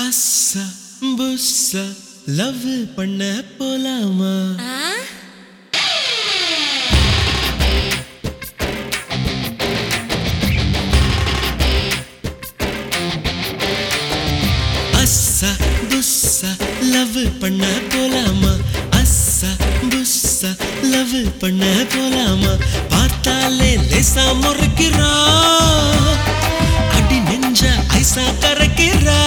அஸ்ஸா புஸ்ஸா love பண்ண போலாமா ஆ? அஸ்ஸா புஸ்ஸா love பண்ண போலாமா அஸ்ஸா புஸ்ஸா லவ் பண்ண போலாமா பார்த்தாலே லேசா முறைக்கிறா அடி நெஞ்ச ஐசா கரைக்கிறா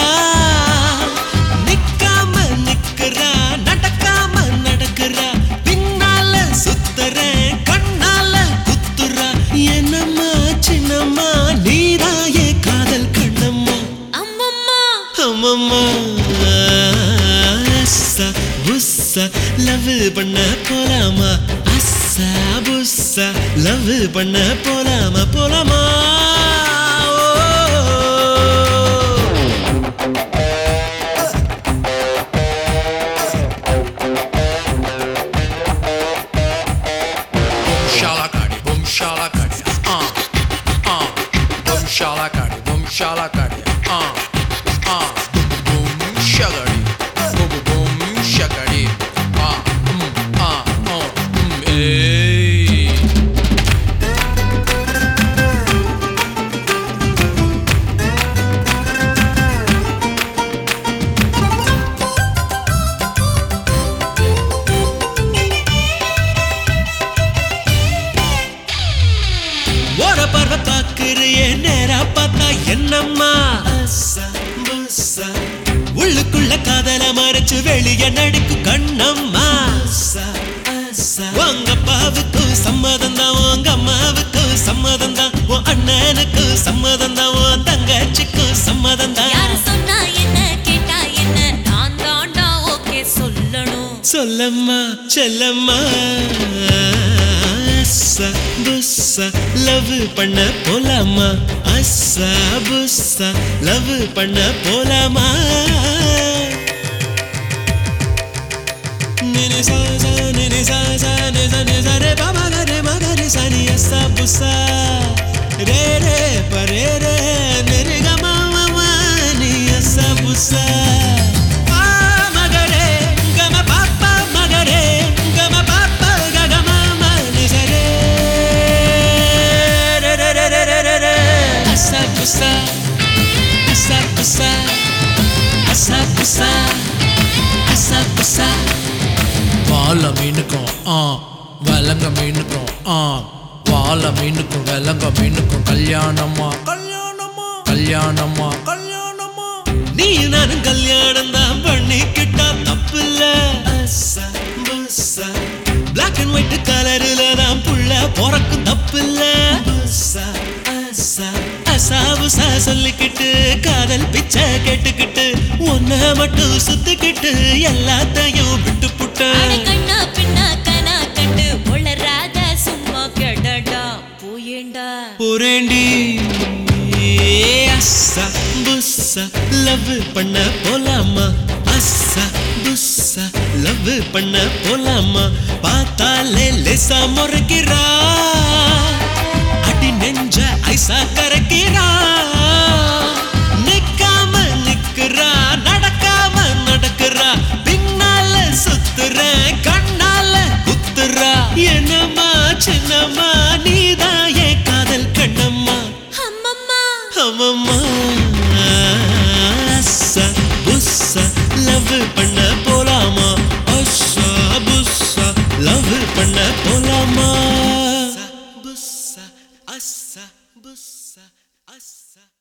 நிக்காம நிக்கிறா நடக்காம நடக்கிறா பின்னால சுத்துறேன் கண்ணால குத்துறா என்னம்மா சின்னம்மா நீராயே காதல் கண்ணம்மா அம்மம்மா அம்மம்மா அஸ்ஸா புஸ்ஸா லவ் பண்ண போலாமா அஸ்ஸா புஸ்ஸா லவ் பண்ண போலாமா போலாமா ஓ. shalakari, boom shalakari, uh, uh, boom shalakari, boom shalakari, uh, uh, boom boom shagari, boom boom boom shagari, uh, mm, uh, uh, mm, hey. ஓர பார்வை பாக்குறியே நேரா பார்த்தா என்னம்மா அஸ்ஸா, புஸ்ஸா. உள்ளுக்குள்ள காதல மறைச்சு வெளிய நடிக்கும் கண்ணம்மா அஸ்ஸா, அஸ்ஸா. உங்க அப்பாவுக்கும் சம்மதம் தான் உங்க அம்மாவுக்கும் சம்மதம் தான் உன் அண்ணனுக்கும் சம்மதம் தான் உன் தங்கச்சிக்கும் சம்மதம் தான் யாரு சொன்னா என்ன கேட்டா என்ன நான் தாண்டா ஓகே சொல்லணும் சொல்லம்மா செல்லம்மா அஸ்ஸா புஸ்ஸா லவ் பண்ண போலாமா அஸ்ஸா புஸ்ஸா லவ் பண்ண போலாமா நினி சா சா நினி சா சா நி சா நி சா ரே பா மா க ரே மா க ரே சா நி அஸ்ஸா புஸ்ஸா ரே ரே ப ரே ரே நி ரி க மா மா மா நி அஸ்ஸா புஸ்ஸா பா மா க ரே க ம பா பா மா க ரே க ம பா பா க க மா மா நி சா ரே ரே ரே ரே ரே ரே ரே ரே அஸ்ஸா புஸ்ஸா அஸ்ஸா புஸ்ஸா அஸ்ஸா புஸ்ஸா அஸ்ஸா புஸ்ஸா வாழ மீனுக்கும் ஆ விலங்க மீனுக்கும் ஆ வாழ மீனுக்கும் விலங்க மீனுக்கும் கல்யாணமா கல்யாணமா கல்யாணமா கல்யாணமா நீ நானும் கல்யாணம் தான் பண்ணிக்கிட்டா தப்பு இல்ல பிளாக் அண்ட் ஒயிட் கலரில் தான் புள்ள பிறக்கும் தப்பு இல்ல அசாவுசா சொல்லிக்கிட்டு காதல் பிச்சை கேட்டுக்கிட்டு ஒன்ன மட்டும் சுத்திக்கிட்டு எல்லாத்தையும் விட்டு அட புட்டேன் கண்ணா பின்னா கனா கண்டு உளராத சும்மா கெடடா போயேண்டா புரேண்டி அஸ்ஸா புஸ்ஸா லவ் பண்ண போலாமா அஸ்ஸா புஸ்ஸா லவ் பண்ண போலாமா பார்த்தாலே லேசா முறைக்கிறா அடி நெஞ்ச ஐசா கரைக்கிறா நிக்காம நிக்கிறா நடக்காம நடக்கிறா பின்னால சுத்துறேன் கண்ணால குத்துறா என்னம்மா சின்னம்மா நீதான் என் காதல் கண்ணம்மா அம்மம்மா அம்மம்மா அஸ்ஸா புஸ்ஸா லவ் பண்ண போலாமா அஸ்ஸா புஸ்ஸா லவ் பண்ண போலாமா புஸ்ஸா அஸ்ஸா புஸ்ஸா அஸ்ஸா